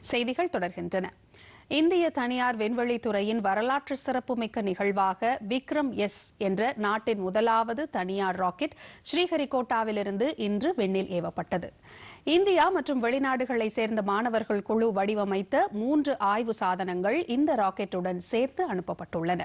செய்திகள் தொடர்கின்றன இந்திய தனியார் விண்வெளித்துறையின் வரலாற்று சிறப்புமிக்க நிகழ்வாக விக்ரம் எஸ் என்ற நாட்டின் முதலாவது தனியார் ராக்கெட் ஸ்ரீஹரிகோட்டாவிலிருந்து இன்று விண்ணில் ஏவப்பட்டது இந்தியா மற்றும் வெளிநாடுகளை சேர்ந்த மாணவர்கள் குழு வடிவமைத்த மூன்று ஆய்வு சாதனங்கள் இந்த ராக்கெட்டுடன் சேர்த்து அனுப்பப்பட்டுள்ளன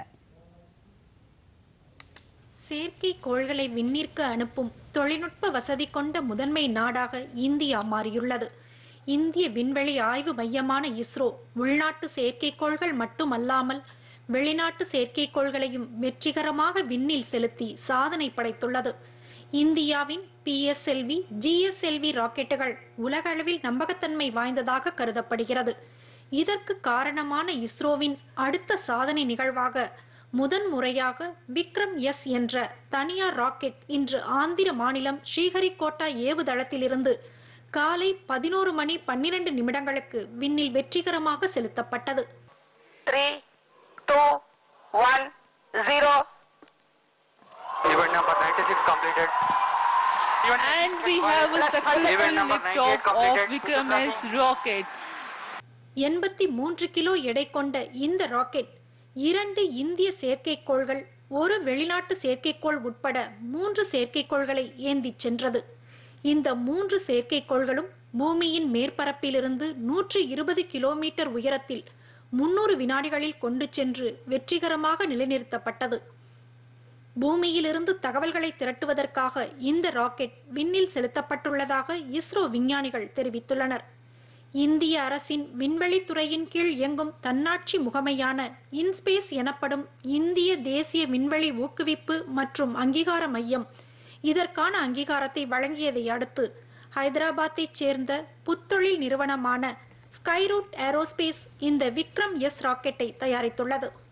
செயற்கைக்கோள்களை விண்ணிற்கு அனுப்பும் தொழில்நுட்ப வசதி கொண்ட முதன்மை நாடாக இந்தியா மாறியுள்ளது இந்திய விண்வெளி ஆய்வு மையமான இஸ்ரோ உள்நாட்டு செயற்கைக்கோள்கள் மட்டுமல்லாமல் வெளிநாட்டு செயற்கைக்கோள்களையும் வெற்றிகரமாக விண்ணில் செலுத்தி சாதனை படைத்துள்ளது இந்தியாவின் பிஎஸ்எல்வி ஜிஎஸ்எல்வி ராக்கெட்டுகள் உலகளவில் நம்பகத்தன்மை வாய்ந்ததாக கருதப்படுகிறது இதற்கு காரணமான இஸ்ரோவின் அடுத்த சாதனை நிகழ்வாக முதன்முறையாக விக்ரம் எஸ் என்ற தனியார் ராக்கெட் இன்று ஆந்திர மாநிலம் ஸ்ரீஹரிகோட்டா ஏவுதளத்திலிருந்து காலை பதினோரு மணி பன்னிரண்டு நிமிடங்களுக்கு விண்ணில் வெற்றிகரமாக செலுத்தப்பட்டது three, two, one, zero. Event number 96 completed. Event And we have a successful Event number liftoff 98 of completed. Vikram S rocket. எண்பத்தி மூன்று கிலோ எடை கொண்ட இந்த ராக்கெட் இரண்டு இந்திய செயற்கைக்கோள்கள் ஒரு வெளிநாட்டு செயற்கைக்கோள் உட்பட மூன்று செயற்கைக்கோள்களை ஏந்திச் சென்றது இந்த மூன்று செயற்கைக்கோள்களும் பூமியின் மேற்பரப்பிலிருந்து நூற்றி இருபது கிலோமீட்டர் உயரத்தில் முன்னூறு வினாடிகளில் கொண்டு சென்று வெற்றிகரமாக நிலைநிறுத்தப்பட்டது பூமியிலிருந்து தகவல்களை திரட்டுவதற்காக இந்த ராக்கெட் விண்ணில் செலுத்தப்பட்டுள்ளதாக இஸ்ரோ விஞ்ஞானிகள் தெரிவித்துள்ளனர் இந்திய அரசின் விண்வெளித்துறையின் கீழ் இயங்கும் தன்னாட்சி முகமையான இன்ஸ்பேஸ் எனப்படும் இந்திய தேசிய விண்வெளி ஊக்குவிப்பு மற்றும் அங்கீகார மையம் இதற்கான அங்கீகாரத்தை வழங்கியதை அடுத்து ஹைதராபாத்தைச் சேர்ந்த புத்தொழில் நிறுவனமான ஸ்கைரூட் ஏரோஸ்பேஸ் இந்த விக்ரம் எஸ் ராக்கெட்டை தயாரித்துள்ளது